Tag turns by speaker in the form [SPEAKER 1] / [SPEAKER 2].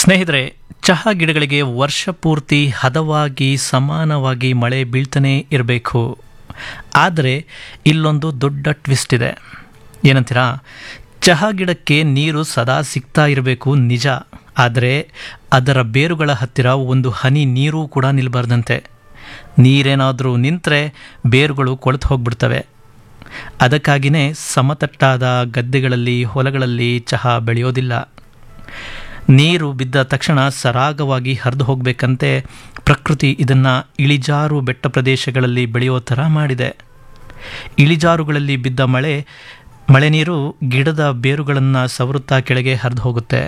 [SPEAKER 1] ಸ್ನೇಹಿತರೆ ಚಹಾ ಗಿಡಗಳಿಗೆ ವರ್ಷ ಪೂರ್ತಿ ಹದವಾಗಿ ಸಮಾನವಾಗಿ ಮಳೆ ಬೀಳ್ತಾನೇ ಇರಬೇಕು ಆದರೆ ಇಲ್ಲೊಂದು ದೊಡ್ಡ ಟ್ವಿಸ್ಟ್ ಇದೆ ಏನಂತೀರಾ ಚಹಾ ಗಿಡಕ್ಕೆ ನೀರು ಸದಾ ಸಿಗ್ತಾ ಇರಬೇಕು ನಿಜ ಆದರೆ ಅದರ ಬೇರುಗಳ ಹತ್ತಿರ ಒಂದು ಹನಿ ನೀರು ಕೂಡ ನಿಲ್ಬಾರ್ದಂತೆ ನೀರೇನಾದರೂ ನಿಂತರೆ ಬೇರುಗಳು ಕೊಳೆತು ಹೋಗ್ಬಿಡ್ತವೆ ಅದಕ್ಕಾಗಿಯೇ ಸಮತಟ್ಟಾದ ಗದ್ದೆಗಳಲ್ಲಿ ಹೊಲಗಳಲ್ಲಿ ಚಹಾ ಬೆಳೆಯೋದಿಲ್ಲ ನೀರು ಬಿದ್ದ ತಕ್ಷಣ ಸರಾಗವಾಗಿ ಹರಿದು ಹೋಗಬೇಕಂತೆ ಪ್ರಕೃತಿ ಇದನ್ನು ಇಳಿಜಾರು ಬೆಟ್ಟ ಪ್ರದೇಶಗಳಲ್ಲಿ ಬೆಳೆಯೋ ಥರ ಮಾಡಿದೆ ಇಳಿಜಾರುಗಳಲ್ಲಿ ಬಿದ್ದ ಮಳೆ ಮಳೆ ನೀರು ಗಿಡದ ಬೇರುಗಳನ್ನು ಸವರುತ್ತಾ ಕೆಳಗೆ ಹರಿದು ಹೋಗುತ್ತೆ